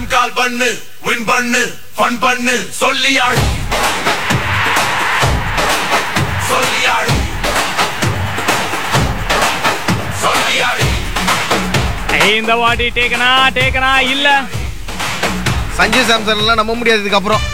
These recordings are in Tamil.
கேம் கால் பண்ணு வின் பண்ணு ஃபன் பண்ணு சொல்லி ஆடு சொல்லி ஆடு சொல்லி ஆடு ஏய், இந்த வாட்டி டேக்கனா டேக்கனா இல்ல சஞ்சு சாம்சன் எல்லாம் நம்ப முடியாது இதுக்கப்புறம்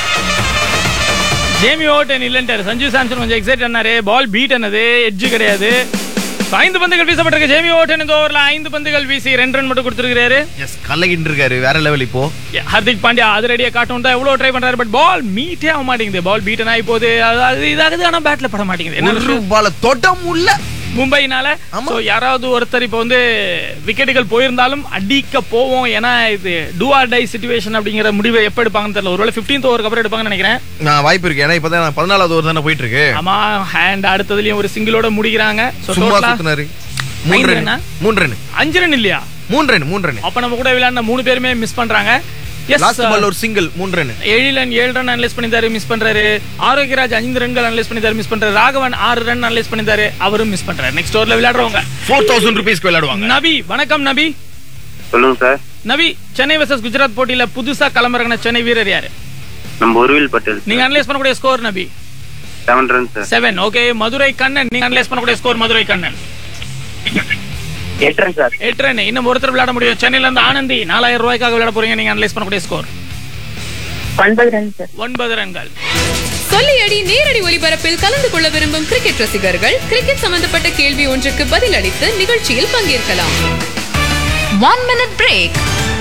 ஜேமி ஓட்டன் இல்லன்ட்டாரு சஞ்சு சாம்சன் கொஞ்சம் எக்ஸைட் பண்ணாரு பால் பீட் என்னது எட்ஜ் கிடையாது So, ஐந்து பந்துகள் வீசப்பட்டிருக்கு ஜேமி ஓட்டன் இந்த ஓவர்ல ஐந்து பந்துகள் வீசி ரெண்டு ரன் மட்டும் கொடுத்துருக்காரு எஸ் கலகிட்டு இருக்காரு வேற லெவல் இப்போ ஹர்திக் பாண்டியா அது ரெடியா காட்டும் தான் எவ்வளவு ட்ரை பண்றாரு பட் பால் மீட்டே ஆக மாட்டேங்குது பால் பீட்டன் ஆகி போகுது அது அது இதாகுது ஆனா பேட்ல பட மாட்டேங்குது என்ன ஒரு பால தொட முடியல மும்பைனால ஆமா. ஸோ யாராவது ஒருத்தர் இப்போ வந்து விக்கெட்டுகள் போயிருந்தாலும் அடிக்க போவோம் ஏன்னா இது டூ ஆர் டை சுச்சுவேஷன் அப்படிங்கிற முடிவை எப்போ எடுப்பாங்கன்னு தெரியல ஒருவேளை 15th ஓவருக்கு அப்புறம் எடுப்பாங்கன்னு நினைக்கிறேன் நான் வாய்ப்பு இருக்கு ஏன்னா இப்பதான் பதினாலாவது ஓவர் தானே போயிட்டு இருக்கு ஆமா ஹேண்ட் அடுத்ததுலயும் ஒரு சிங்கிளோட முடிக்கிறாங்க ஸோ சும்மா டோட்டலா சுத்தினாரு மூணு ஐந்து ரன் ரன்னா? மூணு ரன் அஞ்சு ரன் இல்லையா மூணு ரன் மூணு ரன் அப்ப நம்ம கூட விளையாடின மூணு பேருமே மிஸ் பண்றாங்க எஸ் லாஸ்ட் பால் ஒரு சிங்கிள் மூணு ரன் ஏழு ரன் ஏழு ரன் அனலைஸ் பண்ணிருந்தாரு மிஸ் பண்றாரு ஆரோக்கியராஜ் ஐந்து ரன்கள் அனலைஸ் பண்ணிருந்தாரு மிஸ் பண்றாரு ராகவன் ஆறு ரன் அனலைஸ் பண்ணிருந்தாரு அவரும் மிஸ் பண்றாரு நெக்ஸ்ட் ஓவர்ல விளையாடுறவங்க ஃபோர் தௌசண்ட் ருபீஸ்க்கு விளையாடுவாங்க நபி வணக்கம் நபி சொல்லுங்க சார் நபி சென்னை வர்சஸ் குஜராத் போட்டியில புதுசா களமிறங்கின சென்னை வீரர் யாரு நம்ம உருவில் பட்டேல் நீங்க அனலைஸ் பண்ணக்கூடிய score Nabi seven run sir seven okay Madurai Kannan நீங்க அனலைஸ் பண்ணக்கூடிய ஸ்கோர் மதுரை கண்ணன் எட்டு ரன் சார் எட்டு ரன் இன்னும் ஒருத்தர் விளையாட முடியும் சென்னையில இருந்து ஆனந்தி நாலாயிரம் ரூபாய்க்காக விளையாட போறீங்க நீங்க அனலைஸ் பண்ணக்கூடிய ஸ்கோர் ஒன்பது ரன் சார் ஒன்பது ரன்கள் சொல்லியடி நேரடி ஒலிபரப்பில் கலந்து கொள்ள விரும்பும் கிரிக்கெட் ரசிகர்கள் கிரிக்கெட் சம்பந்தப்பட்ட கேள்வி ஒன்றுக்கு பதிலளித்து நிகழ்ச்சியில் பங்கேற்கலாம் ஒன் மினிட் பிரேக்